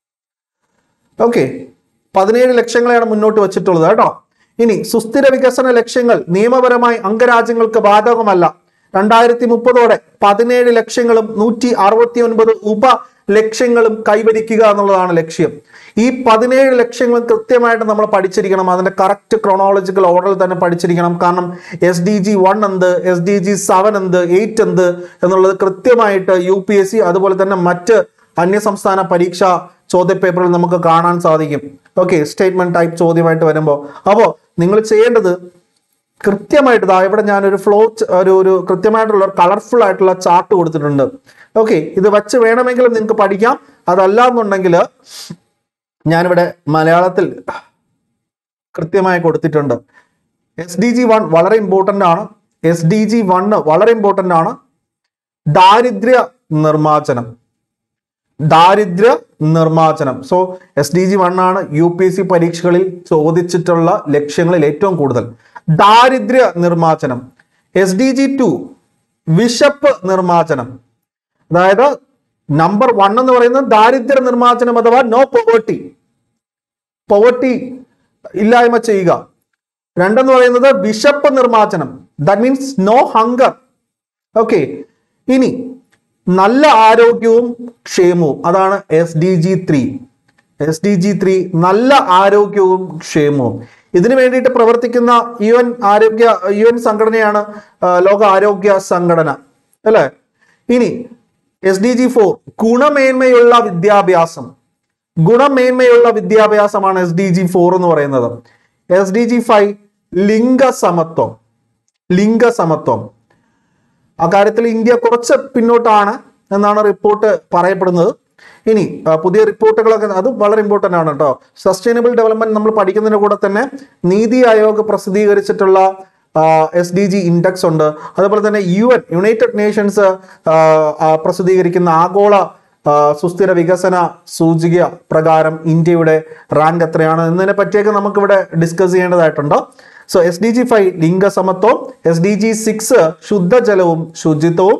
ഓക്കെ പതിനേഴ് ലക്ഷ്യങ്ങളെയാണ് മുന്നോട്ട് വച്ചിട്ടുള്ളത് കേട്ടോ ഇനി സുസ്ഥിര വികസന ലക്ഷ്യങ്ങൾ നിയമപരമായി അംഗരാജ്യങ്ങൾക്ക് ബാധകമല്ല രണ്ടായിരത്തി മുപ്പതോടെ പതിനേഴ് ലക്ഷ്യങ്ങളും നൂറ്റി അറുപത്തി ഒൻപത് ഉപ ലക്ഷ്യങ്ങളും കൈവരിക്കുക എന്നുള്ളതാണ് ലക്ഷ്യം ഈ പതിനേഴ് ലക്ഷ്യങ്ങളും കൃത്യമായിട്ട് നമ്മൾ പഠിച്ചിരിക്കണം അതിന്റെ കറക്റ്റ് ക്രോണോളജിക്കൽ ഓർഡറിൽ തന്നെ പഠിച്ചിരിക്കണം കാരണം എസ് ഡി ജി വൺ എന്ത് എസ് ഡി ജി സെവൻ എന്ത് എയ്റ്റ് എന്ത് എന്നുള്ളത് കൃത്യമായിട്ട് യു പി എസ് സി അതുപോലെ തന്നെ മറ്റ് അന്യസംസ്ഥാന പരീക്ഷ ചോദ്യപേപ്പറിൽ നമുക്ക് കാണാൻ സാധിക്കും ഓക്കെ സ്റ്റേറ്റ്മെന്റ് ടൈപ്പ് ചോദ്യമായിട്ട് വരുമ്പോൾ അപ്പോൾ നിങ്ങൾ ചെയ്യേണ്ടത് കൃത്യമായിട്ട് ദാ ഇവിടെ ഞാനൊരു ഫ്ലോ ഒരു ഒരു കൃത്യമായിട്ടുള്ള കളർഫുൾ ആയിട്ടുള്ള ചാർട്ട് കൊടുത്തിട്ടുണ്ട് ഓക്കെ ഇത് വച്ച് വേണമെങ്കിലും നിങ്ങൾക്ക് പഠിക്കാം അതല്ല എന്നുണ്ടെങ്കിൽ ഞാനിവിടെ മലയാളത്തിൽ കൃത്യമായി കൊടുത്തിട്ടുണ്ട് എസ് ഡി ജി വൺ വളരെ ഇമ്പോർട്ടൻ്റ് ആണ് എസ് ഡി ജി വണ്ണ് വളരെ ഇമ്പോർട്ടൻ്റ് ആണ് ദാരിദ്ര്യ നിർമ്മാർജ്ജനം ദാരിദ്ര്യ നിർമ്മാർജ്ജനം so S D G one ആണ് യു പി എസ് സി പരീക്ഷകളിൽ ചോദിച്ചിട്ടുള്ള ലക്ഷ്യങ്ങളിൽ ഏറ്റവും കൂടുതൽ ദാരിദ്ര്യ നിർമ്മാർജ്ജനം എസ് ഡി ജി ടു വിശപ്പ് നിർമ്മാർജ്ജനം അതായത് നമ്പർ വൺ എന്ന് പറയുന്നത് ദാരിദ്ര്യ നിർമ്മാർജ്ജനം അഥവാ നോ പോവേർട്ടി പോവർട്ടി ഇല്ലായ്മ ചെയ്യുക രണ്ടെന്ന് പറയുന്നത് വിശപ്പ് നിർമ്മാർജ്ജനം that means no hunger okay ഇനി നല്ല ആരോഗ്യവും ക്ഷേമവും അതാണ് S D G three S D G three നല്ല ആരോഗ്യവും ക്ഷേമവും ഇതിനു വേണ്ടിയിട്ട് പ്രവർത്തിക്കുന്ന യു എൻ ആരോഗ്യ യു എൻ സംഘടനയാണ് ആ, ലോക ആരോഗ്യ സംഘടന അല്ലേ ഇനി എസ് ഡി ജി ഫോർ ഗുണമേന്മയുള്ള വിദ്യാഭ്യാസം ഗുണമേന്മയുള്ള വിദ്യാഭ്യാസമാണ് എസ് ഡി ജി ഫോർ എന്ന് പറയുന്നത് എസ് ഡി ജി ഫൈവ് ലിംഗസമത്വം ലിംഗസമത്വം അക്കാര്യത്തിൽ ഇന്ത്യ കുറച്ച് പിന്നോട്ടാണ് എന്നാണ് റിപ്പോർട്ട് പറയപ്പെടുന്നത് ഇനി ആ, പുതിയ റിപ്പോർട്ടുകളൊക്കെ അത് വളരെ ഇമ്പോർട്ടൻ്റ് ആണ് കേട്ടോ സസ്റ്റൈനബിൾ ഡെവലപ്മെന്റ് നമ്മൾ പഠിക്കുന്നതിന്റെ കൂടെ തന്നെ നീതി ആയോഗ് പ്രസിദ്ധീകരിച്ചിട്ടുള്ള എസ് ഡി ജി ഇൻഡെക്സ് ഉണ്ട് അതുപോലെ തന്നെ യു എൻ യുണൈറ്റഡ് നേഷൻസ് പ്രസിദ്ധീകരിക്കുന്ന ആഗോള ആ, സുസ്ഥിര വികസന സൂചിക പ്രകാരം ഇന്ത്യയുടെ റാങ്ക് എത്രയാണ് എന്നതിനെ പറ്റിയൊക്കെ നമുക്കിവിടെ ഡിസ്കസ് ചെയ്യേണ്ടതായിട്ടുണ്ട് so S D G five ലിംഗസമത്വം എസ് ഡി ജി സിക്സ് ശുദ്ധജലവും ശുചിത്വവും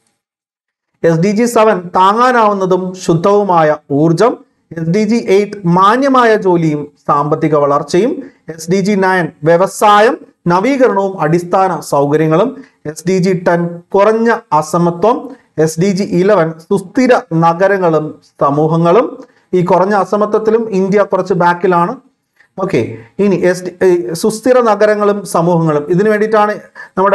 എസ് ഡി ജി സെവൻ താങ്ങാനാവുന്നതും ശുദ്ധവുമായ ഊർജം എസ് ഡി ജി എയ്റ്റ് മാന്യമായ ജോലിയും സാമ്പത്തിക വളർച്ചയും എസ് ഡി ജി നയൻ വ്യവസായം നവീകരണവും അടിസ്ഥാന സൗകര്യങ്ങളും എസ് ഡി ജി ടെൻ കുറഞ്ഞ അസമത്വം എസ് ഡി ജി ഇലവൻ സുസ്ഥിര നഗരങ്ങളും സമൂഹങ്ങളും ഈ കുറഞ്ഞ അസമത്വത്തിലും ഇന്ത്യ കുറച്ച് ബാക്കിലാണ് ഓക്കെ ഇനി എസ് ഡി സുസ്ഥിര നഗരങ്ങളും സമൂഹങ്ങളും ഇതിനു വേണ്ടിയിട്ടാണ് നമ്മുടെ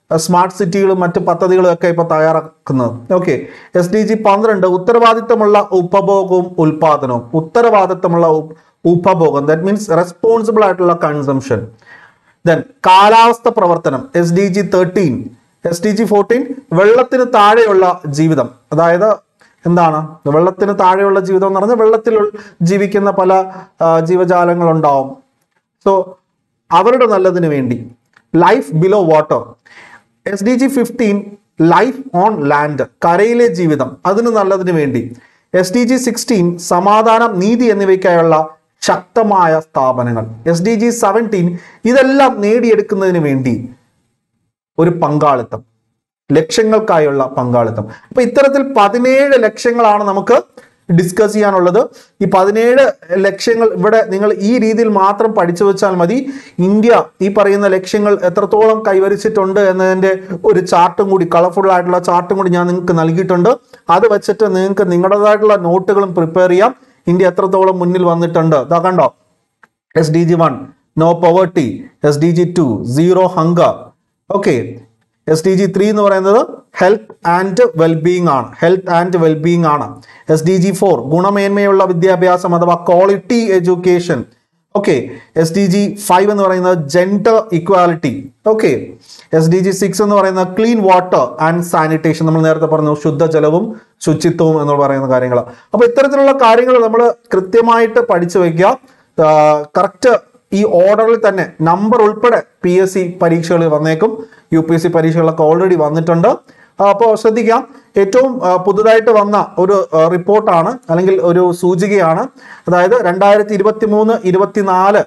സ്മാർട്ട് സിറ്റികളും മറ്റ് പദ്ധതികളും ഒക്കെ ഇപ്പോൾ തയ്യാറാക്കുന്നത് ഓക്കെ എസ് ഡി ജി പന്ത്രണ്ട് ഉത്തരവാദിത്തമുള്ള ഉപഭോഗവും ഉൽപാദനവും ഉത്തരവാദിത്തമുള്ള ഉ- ഉപഭോഗം ദാറ്റ് മീൻസ് റെസ്പോൺസിബിൾ ആയിട്ടുള്ള കൺസംഷൻ ദെൻ കാലാവസ്ഥ പ്രവർത്തനം S D G thirteen S D G fourteen വെള്ളത്തിന് താഴെയുള്ള ജീവിതം അതായത് എന്താണ് വെള്ളത്തിന് താഴെയുള്ള ജീവിതം എന്ന് പറഞ്ഞാൽ വെള്ളത്തിൽ ഉൾ- ജീവിക്കുന്ന പല ആ, ജീവജാലങ്ങളുണ്ടാവും സോ അവരുടെ നല്ലതിന് വേണ്ടി life below water S D G fifteen life on land കരയിലെ ജീവിതം അതിന് നല്ലതിന് വേണ്ടി എസ് ഡി ജി സിക്സ്റ്റീൻ സമാധാനം നീതി എന്നിവയ്ക്കായുള്ള ശക്തമായ സ്ഥാപനങ്ങൾ എസ് ഡി ജി സെവൻറ്റീൻ ഇതെല്ലാം നേടിയെടുക്കുന്നതിന് വേണ്ടി ഒരു പങ്കാളിത്തം ലക്ഷ്യങ്ങൾക്കായുള്ള പങ്കാളിത്തം അപ്പൊ ഇത്തരത്തിൽ പതിനേഴ് ലക്ഷ്യങ്ങളാണ് നമുക്ക് ഡിസ്കസ് ചെയ്യാനുള്ളത് ഈ പതിനേഴ് ലക്ഷ്യങ്ങൾ ഇവിടെ നിങ്ങൾ ഈ രീതിയിൽ മാത്രം പഠിച്ചു വെച്ചാൽ മതി ഇന്ത്യ ഈ പറയുന്ന ലക്ഷ്യങ്ങൾ എത്രത്തോളം കൈവരിച്ചിട്ടുണ്ട് എന്നതിന്റെ ഒരു ചാർട്ടും കൂടി കളർഫുൾ ആയിട്ടുള്ള ചാർട്ടും കൂടി ഞാൻ നിങ്ങൾക്ക് നൽകിയിട്ടുണ്ട് അത് വെച്ചിട്ട് നിങ്ങൾക്ക് നിങ്ങളുടേതായിട്ടുള്ള നോട്ടുകളും പ്രിപ്പയർ ചെയ്യാം ഇന്ത്യ എത്രത്തോളം മുന്നിൽ വന്നിട്ടുണ്ട് ഇതാ കണ്ടോ S D G one no poverty S D G two zero hunger okay S D G three എന്ന് പറയുന്നത് ഹെൽത്ത് ആൻഡ് വെൽബീയിങ് ആണ് ഹെൽത്ത് ആൻഡ് വെൽബീയിങ് ആണ് എസ് ഡി ജി ഫോർ ഗുണമേന്മയുള്ള വിദ്യാഭ്യാസം അഥവാ quality education okay S D G five എന്ന് പറയുന്നത് gender equality okay S D G six എന്ന് പറയുന്നത് ക്ലീൻ വാട്ടർ ആൻഡ് സാനിറ്റേഷൻ നമ്മൾ നേരത്തെ പറഞ്ഞു ശുദ്ധജലവും ശുചിത്വവും എന്ന് പറയുന്ന കാര്യങ്ങൾ അപ്പോൾ ഇത്തരത്തിലുള്ള കാര്യങ്ങൾ നമ്മൾ കൃത്യമായിട്ട് പഠിച്ചു വയ്ക്കുക കറക്റ്റ് ഈ ഓർഡറിൽ തന്നെ നമ്പർ ഉൾപ്പെടെ പി എസ് സി പരീക്ഷകൾ വന്നേക്കും യു പി എസ് സി പരീക്ഷകളൊക്കെ ഓൾറെഡി വന്നിട്ടുണ്ട് അപ്പോൾ ശ്രദ്ധിക്കാം ഏറ്റവും ആ, പുതുതായിട്ട് വന്ന ഒരു ആ, റിപ്പോർട്ടാണ് അല്ലെങ്കിൽ ഒരു സൂചികയാണ് അതായത് രണ്ടായിരത്തി ഇരുപത്തി മൂന്ന് ഇരുപത്തിനാല്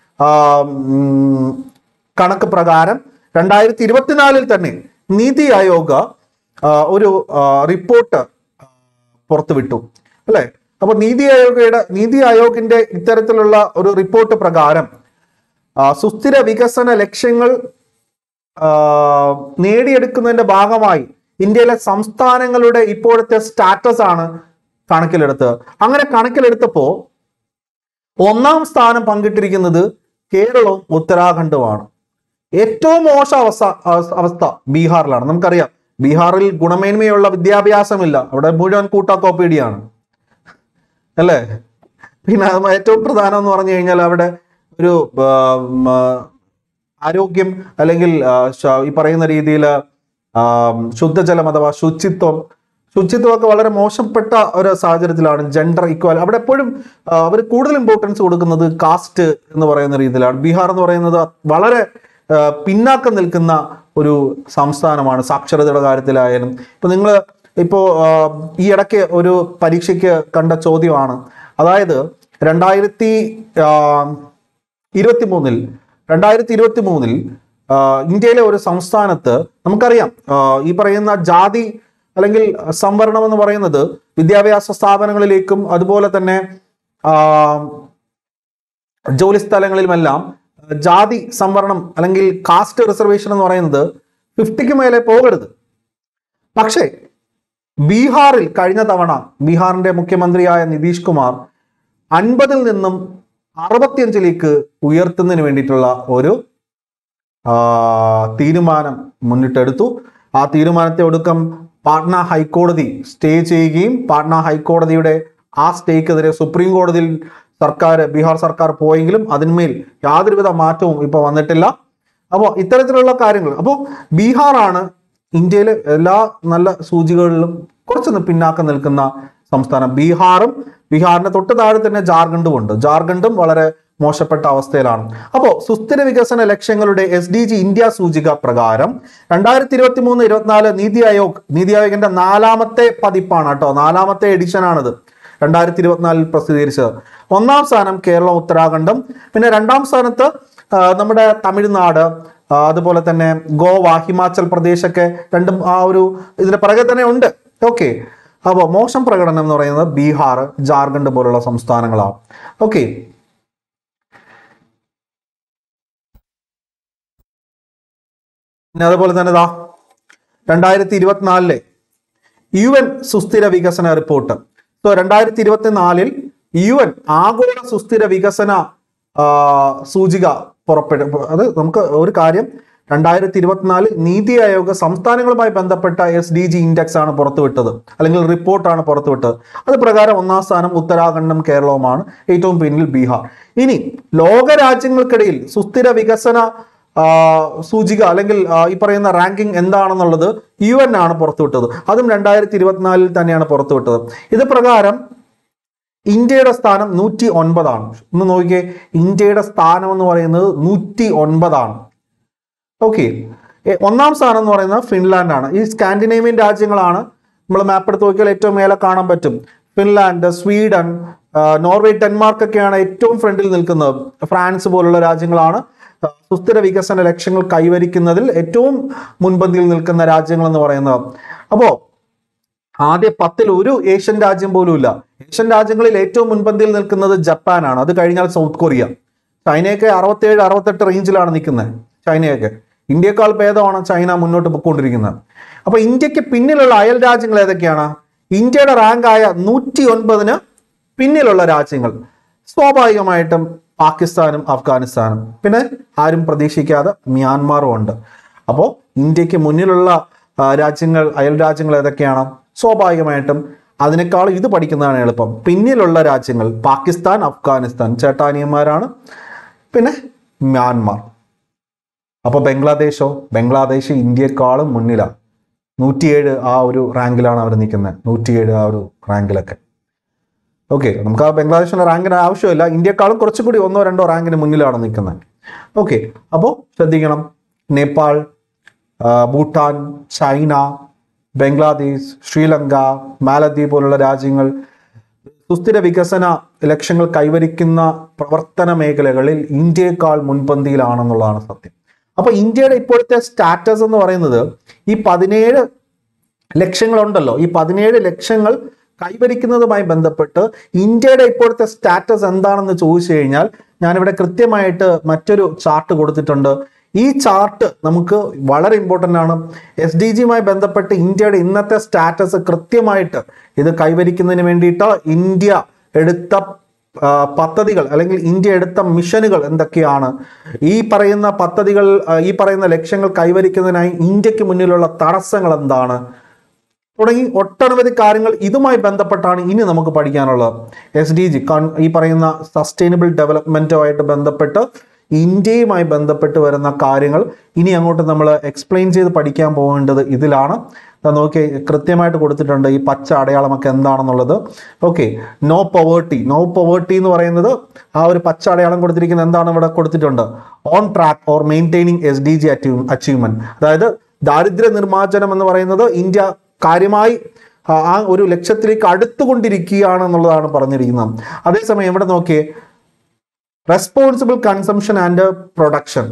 കണക്ക് പ്രകാരം രണ്ടായിരത്തി ഇരുപത്തിനാലിൽ തന്നെ നീതി ആയോഗ് ആ, ഒരു ആ, റിപ്പോർട്ട് പുറത്തുവിട്ടു അല്ലെ അപ്പൊ നീതി ആയോഗയുടെ നീതി ആയോഗിന്റെ ഇത്തരത്തിലുള്ള ഒരു റിപ്പോർട്ട് പ്രകാരം ആ, സുസ്ഥിര വികസന ലക്ഷ്യങ്ങൾ ആ, നേടിയെടുക്കുന്നതിന്റെ ഭാഗമായി ഇന്ത്യയിലെ സംസ്ഥാനങ്ങളുടെ ഇപ്പോഴത്തെ സ്റ്റാറ്റസ് ആണ് കണക്കിലെടുത്തത് അങ്ങനെ കണക്കിലെടുത്തപ്പോ ഒന്നാം സ്ഥാനം പങ്കിട്ടിരിക്കുന്നത് കേരളവും ഉത്തരാഖണ്ഡുമാണ് ഏറ്റവും മോശം അവസ്ഥ അവസ്ഥ- അവസ്ഥ ബീഹാറിലാണ് നമുക്കറിയാം ബീഹാറിൽ ഗുണമേന്മയുള്ള വിദ്യാഭ്യാസമില്ല അവിടെ മുഴുവൻ കൂട്ടാക്കോപ്പീഡിയാണ് അല്ലേ പിന്നെ അത് ഏറ്റവും പ്രധാനം എന്ന് പറഞ്ഞു കഴിഞ്ഞാൽ അവിടെ ഒരു ആ, ഉം, ആ, ആരോഗ്യം അല്ലെങ്കിൽ ആ, ശ- ഈ പറയുന്ന രീതിയിൽ ശുദ്ധജലം അഥവാ ശുചിത്വം ശുചിത്വമൊക്കെ വളരെ മോശപ്പെട്ട ഒരു സാഹചര്യത്തിലാണ് ജെൻഡർ ഇക്വാൽ അവിടെ എപ്പോഴും അവർ കൂടുതൽ ഇമ്പോർട്ടൻസ് കൊടുക്കുന്നത് കാസ്റ്റ് എന്ന് പറയുന്ന രീതിയിലാണ് ബീഹാർ എന്ന് പറയുന്നത് വളരെ ആ, പിന്നാക്കം നിൽക്കുന്ന ഒരു സംസ്ഥാനമാണ് സാക്ഷരതയുടെ കാര്യത്തിലായാലും ഇപ്പൊ നിങ്ങൾ ഇപ്പോൾ ഈ ഇടയ്ക്ക് ഒരു പരീക്ഷയ്ക്ക് കണ്ട ചോദ്യമാണ് അതായത് രണ്ടായിരത്തി ഇരുപത്തി മൂന്നിൽ രണ്ടായിരത്തി ഇരുപത്തി മൂന്നിൽ ഇന്ത്യയിലെ ഒരു സംസ്ഥാനത്ത് നമുക്കറിയാം ആ, ഈ പറയുന്ന ജാതി അല്ലെങ്കിൽ സംവരണം എന്ന് പറയുന്നത് വിദ്യാഭ്യാസ സ്ഥാപനങ്ങളിലേക്കും അതുപോലെ തന്നെ ആ, ജോലി സ്ഥലങ്ങളിലുമെല്ലാം ജാതി സംവരണം അല്ലെങ്കിൽ കാസ്റ്റ് റിസർവേഷൻ എന്ന് പറയുന്നത് ഫിഫ്റ്റിക്ക് മേലെ പോകരുത് പക്ഷേ ബീഹാറിൽ കഴിഞ്ഞ തവണ ബീഹാറിന്റെ മുഖ്യമന്ത്രിയായ നിതീഷ് കുമാർ അൻപതിൽ നിന്നും അറുപത്തിയഞ്ചിലേക്ക് ഉയർത്തുന്നതിന് വേണ്ടിയിട്ടുള്ള ഒരു ആ, തീരുമാനം മുന്നിട്ടെടുത്തു ആ തീരുമാനത്തെ ഒടുക്കം പാട്ന ഹൈക്കോടതി സ്റ്റേ ചെയ്യുകയും പാട്ന ഹൈക്കോടതിയുടെ ആ സ്റ്റേക്കെതിരെ സുപ്രീം കോടതിയിൽ സർക്കാർ ബീഹാർ സർക്കാർ പോയെങ്കിലും അതിന്മേൽ യാതൊരുവിധ മാറ്റവും ഇപ്പോൾ വന്നിട്ടില്ല അപ്പോൾ ഇത്തരത്തിലുള്ള കാര്യങ്ങൾ അപ്പോൾ ബീഹാറാണ് ഇന്ത്യയിലെ എല്ലാ നല്ല സൂചികകളിലും കുറച്ചൊന്ന് പിന്നാക്കം നിൽക്കുന്ന സംസ്ഥാനം ബീഹാറും ബീഹാറിന്റെ തൊട്ട് താഴെ തന്നെ ജാർഖണ്ഡും ഉണ്ട് ജാർഖണ്ഡും വളരെ മോശപ്പെട്ട അവസ്ഥയിലാണ് അപ്പോൾ സുസ്ഥിര വികസന ലക്ഷ്യങ്ങളുടെ എസ് ഡി ജി ഇന്ത്യ സൂചിക പ്രകാരം രണ്ടായിരത്തി ഇരുപത്തി മൂന്ന് ഇരുപത്തിനാല് നീതി ആയോഗ് നീതി ആയോഗിന്റെ നാലാമത്തെ പതിപ്പാണ് കേട്ടോ നാലാമത്തെ എഡിഷൻ ആണിത് രണ്ടായിരത്തി ഇരുപത്തിനാലിൽ പ്രസിദ്ധീകരിച്ചത് ഒന്നാം സ്ഥാനം കേരളം ഉത്തരാഖണ്ഡും പിന്നെ രണ്ടാം സ്ഥാനത്ത് ആ, നമ്മുടെ തമിഴ്നാട് ആ, അതുപോലെ തന്നെ ഗോവ ഹിമാചൽ പ്രദേശ് ഒക്കെ രണ്ടും ആ ഒരു ഇതിന്റെ പിറകെ തന്നെ ഉണ്ട് ഓക്കെ അപ്പോൾ മോശം പ്രകടനം എന്ന് പറയുന്നത് ബീഹാർ ജാർഖണ്ഡ് പോലുള്ള സംസ്ഥാനങ്ങളാണ് ഓക്കെ പിന്നെ അതുപോലെ തന്നെ ഇതാ രണ്ടായിരത്തി ഇരുപത്തിനാലിലെ യു എൻ സുസ്ഥിര വികസന റിപ്പോർട്ട് സോ രണ്ടായിരത്തി ഇരുപത്തിനാലിൽ യു എൻ ആഗോള സുസ്ഥിര വികസന ആ, സൂചിക പുറപ്പെടും അത് നമുക്ക് ഒരു കാര്യം രണ്ടായിരത്തി ഇരുപത്തിനാലിൽ നീതി ആയോഗ് സംസ്ഥാനങ്ങളുമായി ബന്ധപ്പെട്ട എസ് ഡി ജി ഇൻഡെക്സ് ആണ് പുറത്തുവിട്ടത് അല്ലെങ്കിൽ റിപ്പോർട്ടാണ് പുറത്തുവിട്ടത് അത് പ്രകാരം ഒന്നാം സ്ഥാനം ഉത്തരാഖണ്ഡും കേരളവുമാണ് ഏറ്റവും പിന്നിൽ ബീഹാർ ഇനി ലോക രാജ്യങ്ങൾക്കിടയിൽ സുസ്ഥിര വികസന ആ, സൂചിക അല്ലെങ്കിൽ ആ, ഈ പറയുന്ന റാങ്കിംഗ് എന്താണെന്നുള്ളത് യു എൻ ആണ് പുറത്തുവിട്ടത് അതും രണ്ടായിരത്തി ഇരുപത്തിനാലിൽ തന്നെയാണ് പുറത്തുവിട്ടത് ഇത് പ്രകാരം ഇന്ത്യയുടെ സ്ഥാനം നൂറ്റി ഒൻപതാണ് ഒന്ന് നോക്കിയേ ഇന്ത്യയുടെ സ്ഥാനം എന്ന് പറയുന്നത് നൂറ്റി ഒൻപതാണ് ഓക്കെ ഒന്നാം സ്ഥാനം എന്ന് പറയുന്നത് ഫിൻലാൻഡ് ആണ് ഈ സ്കാൻഡിനേവിയൻ രാജ്യങ്ങളാണ് നമ്മൾ മാപ്പ് എടുത്ത് നോക്കിയാൽ ഏറ്റവും മേലെ കാണാൻ പറ്റും ഫിൻലാൻഡ് സ്വീഡൻ ആ, നോർവേ ഡെൻമാർക്ക് ഒക്കെയാണ് ഏറ്റവും ഫ്രണ്ടിൽ നിൽക്കുന്നത് ഫ്രാൻസ് പോലുള്ള രാജ്യങ്ങളാണ് ആ, സുസ്ഥിര വികസന ലക്ഷ്യങ്ങൾ കൈവരിക്കുന്നതിൽ ഏറ്റവും മുൻപന്തിയിൽ നിൽക്കുന്ന രാജ്യങ്ങൾ എന്ന് പറയുന്നത് അപ്പോൾ ആദ്യ പത്തിൽ ഒരു ഏഷ്യൻ രാജ്യം പോലും ഇല്ല ഏഷ്യൻ രാജ്യങ്ങളിൽ ഏറ്റവും മുൻപന്തിയിൽ നിൽക്കുന്നത് ജപ്പാനാണ് അത് കഴിഞ്ഞാൽ സൗത്ത് കൊറിയ ചൈനയൊക്കെ അറുപത്തേഴ് അറുപത്തെട്ട് റേഞ്ചിലാണ് നിൽക്കുന്നത് ചൈനയൊക്കെ ഇന്ത്യക്കാൾ ഭേദമാണ് ചൈന മുന്നോട്ട് പൊയ്ക്കൊണ്ടിരിക്കുന്നത് അപ്പൊ ഇന്ത്യക്ക് പിന്നിലുള്ള അയൽ രാജ്യങ്ങൾ ഏതൊക്കെയാണ് ഇന്ത്യയുടെ റാങ്ക് ആയ നൂറ്റി ഒൻപതിന് പിന്നിലുള്ള രാജ്യങ്ങൾ സ്വാഭാവികമായിട്ടും പാകിസ്ഥാനും അഫ്ഗാനിസ്ഥാനും പിന്നെ ആരും പ്രതീക്ഷിക്കാതെ മ്യാൻമാറും ഉണ്ട് അപ്പോൾ ഇന്ത്യക്ക് മുന്നിലുള്ള ആ, രാജ്യങ്ങൾ അയൽ രാജ്യങ്ങൾ ഏതൊക്കെയാണ് സ്വാഭാവികമായിട്ടും അതിനേക്കാൾ ഇത് പഠിക്കുന്നതാണ് എളുപ്പം പിന്നിലുള്ള രാജ്യങ്ങൾ പാകിസ്ഥാൻ അഫ്ഗാനിസ്ഥാൻ ചേട്ടാനിയന്മാരാണ് പിന്നെ മ്യാൻമാർ അപ്പോൾ ബംഗ്ലാദേശോ ബംഗ്ലാദേശ് ഇന്ത്യയെക്കാളും മുന്നിലാണ് നൂറ്റിയേഴ് ആ ഒരു റാങ്കിലാണ് അവർ നിൽക്കുന്നത് നൂറ്റിയേഴ് ആ ഒരു റാങ്കിലൊക്കെ ഓക്കെ നമുക്ക് ആ ബംഗ്ലാദേശിന്റെ റാങ്കിന് ആവശ്യമില്ല ഇന്ത്യക്കാളും കുറച്ചും കൂടി ഒന്നോ രണ്ടോ റാങ്കിന് മുന്നിലാണ് നിൽക്കുന്നത് ഓക്കെ അപ്പോൾ ശ്രദ്ധിക്കണം നേപ്പാൾ ആ, ഭൂട്ടാൻ ചൈന ബംഗ്ലാദേശ് ശ്രീലങ്ക മാലദ്വീപ് പോലുള്ള രാജ്യങ്ങൾ സുസ്ഥിര വികസന ലക്ഷ്യങ്ങൾ കൈവരിക്കുന്ന പ്രവർത്തന മേഖലകളിൽ ഇന്ത്യയെക്കാൾ മുൻപന്തിയിലാണെന്നുള്ളതാണ് സത്യം അപ്പൊ ഇന്ത്യയുടെ ഇപ്പോഴത്തെ സ്റ്റാറ്റസ് എന്ന് പറയുന്നത് ഈ പതിനേഴ് ലക്ഷ്യങ്ങളുണ്ടല്ലോ ഈ പതിനേഴ് ലക്ഷ്യങ്ങൾ കൈവരിക്കുന്നതുമായി ബന്ധപ്പെട്ട് ഇന്ത്യയുടെ ഇപ്പോഴത്തെ സ്റ്റാറ്റസ് എന്താണെന്ന് ചോദിച്ചു കഴിഞ്ഞാൽ ഞാനിവിടെ കൃത്യമായിട്ട് മറ്റൊരു ചാർട്ട് കൊടുത്തിട്ടുണ്ട് ഈ ചാർട്ട് നമുക്ക് വളരെ ഇമ്പോർട്ടൻ്റ് ആണ് എസ് ഡി ജിയുമായി ബന്ധപ്പെട്ട് ഇന്ത്യയുടെ ഇന്നത്തെ സ്റ്റാറ്റസ് കൃത്യമായിട്ട് ഇത് കൈവരിക്കുന്നതിന് വേണ്ടിയിട്ട് ഇന്ത്യ എടുത്ത ആ, പദ്ധതികൾ അല്ലെങ്കിൽ ഇന്ത്യ എടുത്ത മിഷനുകൾ എന്തൊക്കെയാണ് ഈ പറയുന്ന പദ്ധതികൾ ആ, ഈ പറയുന്ന ലക്ഷ്യങ്ങൾ കൈവരിക്കുന്നതിനായി ഇന്ത്യക്ക് മുന്നിലുള്ള തടസ്സങ്ങൾ എന്താണ് തുടങ്ങി ഒട്ടനവധി കാര്യങ്ങൾ ഇതുമായി ബന്ധപ്പെട്ടാണ് ഇനി നമുക്ക് പഠിക്കാനുള്ളത് എസ് ഡി ജി ഈ പറയുന്ന സസ്റ്റൈനബിൾ ഡെവലപ്മെൻറ്റുമായിട്ട് ബന്ധപ്പെട്ട് ഇന്ത്യയുമായി ബന്ധപ്പെട്ട് വരുന്ന കാര്യങ്ങൾ ഇനി അങ്ങോട്ട് നമ്മൾ എക്സ്പ്ലെയിൻ ചെയ്ത് പഠിക്കാൻ പോകേണ്ടത് ഇതിലാണ് ദാ നോക്കി കൃത്യമായിട്ട് കൊടുത്തിട്ടുണ്ട് ഈ പച്ച അടയാളമൊക്കെ എന്താണെന്നുള്ളത് okay no poverty no poverty എന്ന് പറയുന്നത് ആ ഒരു പച്ച അടയാളം കൊടുത്തിരിക്കുന്നത് എന്താണ് ഇവിടെ കൊടുത്തിട്ടുണ്ട് on track or maintaining S D G achievement അതായത് ദാരിദ്ര്യ നിർമ്മാർജ്ജനം എന്ന് പറയുന്നത് ഇന്ത്യ കാര്യമായി ആ ആ ഒരു ലക്ഷ്യത്തിലേക്ക് അടുത്തുകൊണ്ടിരിക്കുകയാണ് എന്നുള്ളതാണ് പറഞ്ഞിരിക്കുന്നത് അതേസമയം ഇവിടെ നോക്കിയേ റെസ്പോൺസിബിൾ കൺസംഷൻ ആൻഡ് പ്രൊഡക്ഷൻ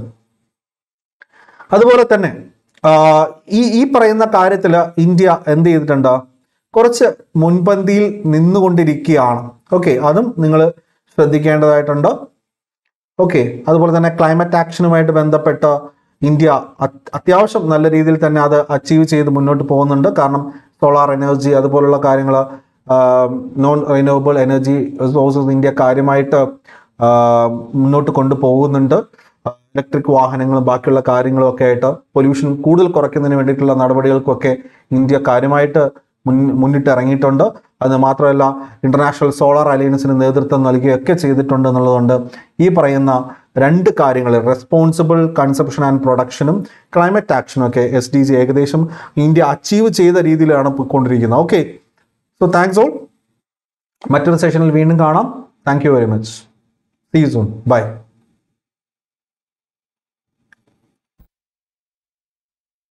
അതുപോലെ തന്നെ ആ, ഈ ഈ പറയുന്ന കാര്യത്തിൽ ഇന്ത്യ എന്ത് ചെയ്തിട്ടുണ്ട് കുറച്ച് മുൻപന്തിയിൽ നിന്നുകൊണ്ടിരിക്കുകയാണ് ഓക്കെ അതും നിങ്ങൾ ശ്രദ്ധിക്കേണ്ടതായിട്ടുണ്ട് ഓക്കെ അതുപോലെ തന്നെ ക്ലൈമറ്റ് ആക്ഷനുമായിട്ട് ബന്ധപ്പെട്ട് ഇന്ത്യ അത്- അത്യാവശ്യം നല്ല രീതിയിൽ തന്നെ അത് അച്ചീവ് ചെയ്ത് മുന്നോട്ട് പോകുന്നുണ്ട് കാരണം സോളാർ എനർജി അതുപോലുള്ള കാര്യങ്ങൾ non renewable energy sources India കാര്യമായിട്ട് ആ, മുന്നോട്ട് കൊണ്ടുപോകുന്നുണ്ട് ഇലക്ട്രിക് വാഹനങ്ങളും ബാക്കിയുള്ള കാര്യങ്ങളും ഒക്കെ ആയിട്ട് പൊല്യൂഷൻ കൂടുതൽ കുറയ്ക്കുന്നതിന് വേണ്ടിയിട്ടുള്ള നടപടികൾക്കൊക്കെ ഇന്ത്യ കാര്യമായിട്ട് മുൻ മുന്നിട്ട് ഇറങ്ങിയിട്ടുണ്ട് അത് മാത്രമല്ല ഇന്റർനാഷണൽ സോളാർ അലയൻസിന് നേതൃത്വം നൽകുകയൊക്കെ ചെയ്തിട്ടുണ്ട് എന്നുള്ളതുകൊണ്ട് ഈ പറയുന്ന രണ്ട് കാര്യങ്ങൾ റെസ്പോൺസിബിൾ കൺസപ്ഷൻ ആൻഡ് പ്രൊഡക്ഷനും ക്ലൈമറ്റ് ആക്ഷനും ഒക്കെ എസ് ഡി ജി ഏകദേശം ഇന്ത്യ അച്ചീവ് ചെയ്ത രീതിയിലാണ് പോയിക്കൊണ്ടിരിക്കുന്നത് ഓക്കെ സോ താങ്ക്സ് ഓൾ മറ്റൊരു സെഷനിൽ വീണ്ടും കാണാം thank you very much see soon by